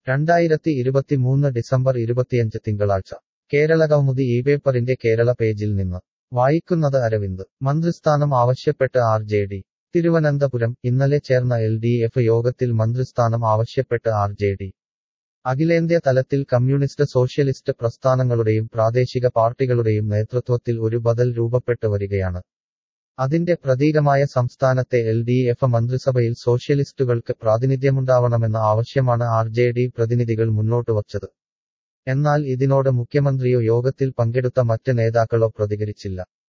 രണ്ടായിരത്തി ഇരുപത്തിമൂന്ന് ഡിസംബർ ഇരുപത്തിയഞ്ച് തിങ്കളാഴ്ച കേരള കൗമുദി ഈ പേപ്പറിന്റെ കേരള പേജിൽ നിന്ന് വായിക്കുന്നത് അരവിന്ദ് മന്ത്രിസ്ഥാനം ആവശ്യപ്പെട്ട് ആർ ജെ ഡി തിരുവനന്തപുരം ഇന്നലെ ചേർന്ന എൽ ഡി എഫ് യോഗത്തിൽ മന്ത്രിസ്ഥാനം ആവശ്യപ്പെട്ട് ആർ ജെ ഡി അഖിലേന്ത്യാ തലത്തിൽ കമ്മ്യൂണിസ്റ്റ് സോഷ്യലിസ്റ്റ് പ്രസ്ഥാനങ്ങളുടെയും പ്രാദേശിക പാർട്ടികളുടെയും നേതൃത്വത്തിൽ ഒരു ബദൽ രൂപപ്പെട്ട് വരികയാണ് അതിന്റെ പ്രതീകമായ സംസ്ഥാനത്തെ എൽ ഡി എഫ് മന്ത്രിസഭയിൽ സോഷ്യലിസ്റ്റുകൾക്ക് പ്രാതിനിധ്യമുണ്ടാവണമെന്ന ആവശ്യമാണ് ആർ ജെ ഡി പ്രതിനിധികൾ മുന്നോട്ട് വച്ചത് എന്നാൽ ഇതിനോട് മുഖ്യമന്ത്രിയോ യോഗത്തിൽ പങ്കെടുത്ത മറ്റ് നേതാക്കളോ പ്രതികരിച്ചില്ല